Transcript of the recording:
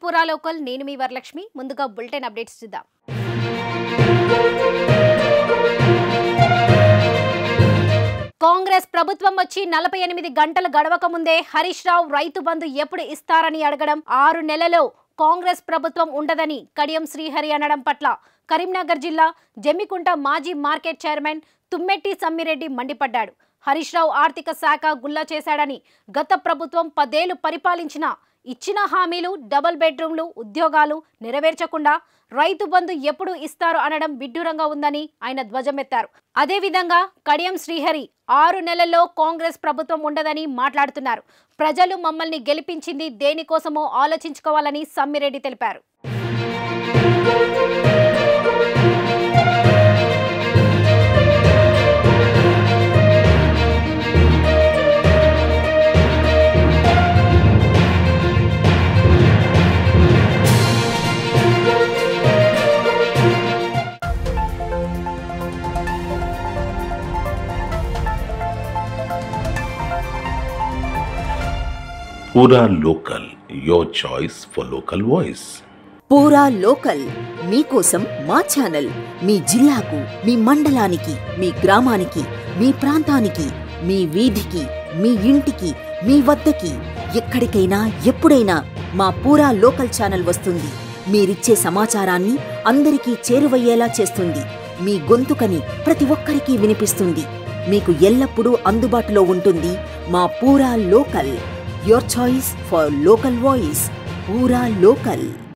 పూరా లోకల్ నేను మీ వరలక్ష్మి ముందుగా బులెటిన్ అప్డేట్స్ చూద్దాం కాంగ్రెస్ ప్రభుత్వం వచ్చి నలభై ఎనిమిది గంటలు గడవక ముందే హరీష్ రావు రైతు బంధు ఎప్పుడు ఇస్తారని అడగడం ఆరు నెలలో కాంగ్రెస్ ప్రభుత్వం ఉండదని కడియం శ్రీహరి అనడం పట్ల కరీంనగర్ జిల్లా జమ్మికుంట మాజీ మార్కెట్ చైర్మన్ తుమ్మెట్టి సమ్మిరెడ్డి మండిపడ్డాడు హరీష్ రావు ఆర్థిక శాఖ గుల్లా చేశాడని గత ప్రభుత్వం పదేళ్లు పరిపాలించిన ఇచ్చిన హామీలు డబుల్ బెడ్రూమ్లు ఉద్యోగాలు నెరవేర్చకుండా రైతు బంధు ఎప్పుడు ఇస్తారు అనడం విడ్డూరంగా ఉందని ఆయన ధ్వజమెత్తారు అదేవిధంగా కడియం శ్రీహరి ఆరు నెలల్లో కాంగ్రెస్ ప్రభుత్వం ఉండదని మాట్లాడుతున్నారు ప్రజలు మమ్మల్ని గెలిపించింది దేనికోసమో ఆలోచించుకోవాలని సమ్మిరెడ్డి తెలిపారు Pura Local, your choice for local voice. పూరా లోకల్ మీకోసం మా ఛానల్ మీ జిల్లాకు మీ మండలానికి మీ గ్రామానికి మీ ప్రాంతానికి మీ వీధికి మీ ఇంటికి మీ వద్దకి ఎక్కడికైనా ఎప్పుడైనా మా పూరా లోకల్ ఛానల్ వస్తుంది మీరిచ్చే సమాచారాన్ని అందరికీ చేరువయ్యేలా చేస్తుంది మీ గొంతుకని ప్రతి ఒక్కరికి వినిపిస్తుంది మీకు ఎల్లప్పుడూ అందుబాటులో ఉంటుంది మా పూరా local your choice for local voice పూరా లోకల్